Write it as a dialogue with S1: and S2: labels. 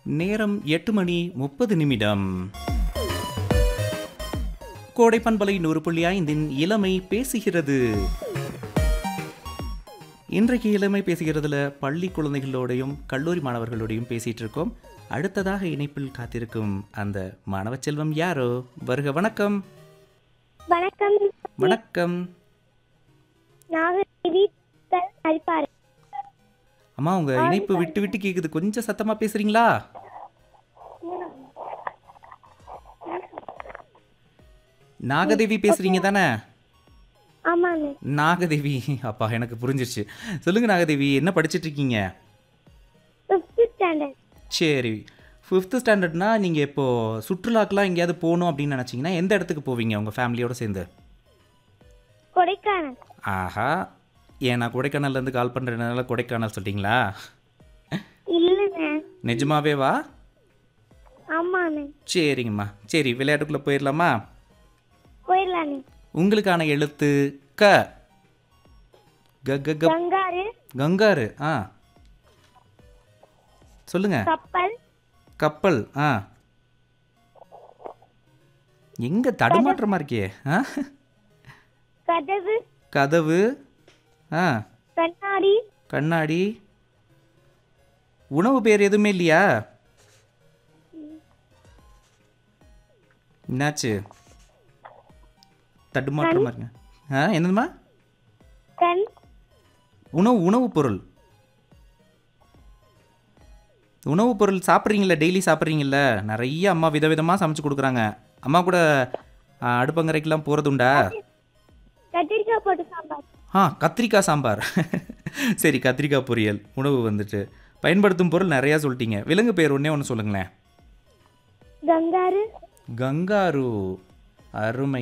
S1: நேரம் எட்டு மணி முப்பது நிமிடம் கோடை பண்பலை நூறு புள்ளி ஐந்தின் இளமை பேசுகிறது இன்றைக்கு இளமை பேசுகிறதுல பள்ளி குழந்தைகளோடையும் கல்லூரி மாணவர்களோடையும் பேசிட்டு இருக்கோம் அடுத்ததாக இணைப்பில் காத்திருக்கும் அந்த மாணவ செல்வம் யாரோ வருக வணக்கம்
S2: வணக்கம்
S1: வணக்கம்
S2: நாகதேவி அரிப்பாறு
S1: அம்மா உங்க இணைப்பு விட்டு விட்டு கேக்குது கொஞ்சம் சத்தமா பேசுறீங்களா நாகதேவி பேசுறீங்க தானே
S2: ஆமாங்க
S1: நாகதேவி அப்பா எனக்கு புரிஞ்சிருச்சு சொல்லுங்க நாகதேவி என்ன படிச்சிட்டு இருக்கீங்க
S2: ஃபிஃப்த் ஸ்டாண்டர்ட்
S1: சரி ஃபிஃப்த்து ஸ்டாண்டர்ட்னா நீங்கள் இப்போது சுற்றுலாக்கெலாம் எங்கேயாவது போகணும் அப்படின்னு நினச்சிங்கன்னா எந்த இடத்துக்கு போவீங்க உங்கள் ஃபேமிலியோட சேர்ந்து
S2: கொடைக்கானல்
S1: ஆஹா ஏன் நான் கொடைக்கானல்லேருந்து கால் பண்ணுறதுனால கொடைக்கானல் சொல்லிட்டீங்களா
S2: இல்லைங்க
S1: நிஜமாவே வா
S2: ஆமாண்ணே
S1: சரிங்கம்மா சரி விளையாட்டுக்குள்ளே போயிடலாமா
S2: போயிடலாண்ணே
S1: உங்களுக்கான எழுத்து க க க க
S2: கங்காரு
S1: கங்காரு ஆ சொல்லுங்க
S2: கப்பல்
S1: கப்பல் ஆ எங்க தடுமாற்றமா இருக்கே ஆ
S2: கதவு
S1: கதவு ஆ
S2: கண்ணாடி
S1: கண்ணாடி உணவு பேர் எதுவுமே இல்லையா என்னாச்சு தடுமாற்றமா இருங்க ஆ என்னதுமா
S2: கண்
S1: உணவு உணவுப் பொருள் உணவுப் பொருள் சாப்பிட்றீங்களா டெய்லி சாப்பிட்றீங்கள நிறைய அம்மா விதவிதமாக சமைச்சு கொடுக்குறாங்க அம்மா கூட ஆ, அடுப்பங்கரைக்கெல்லாம் போகிறதுண்டா
S2: கத்திரிக்காய் போட்டு சாம்பார்
S1: ஆ கத்திரிக்காய் சாம்பார் சரி கத்திரிக்காய் பொரியல் உணவு வந்துட்டு பயன்படுத்தும் பொருள் நிறையா சொல்லிட்டீங்க விலங்கு பேர் ஒன்றே ஒன்று சொல்லுங்களேன்
S2: கங்காரு
S1: கங்காரு அருமை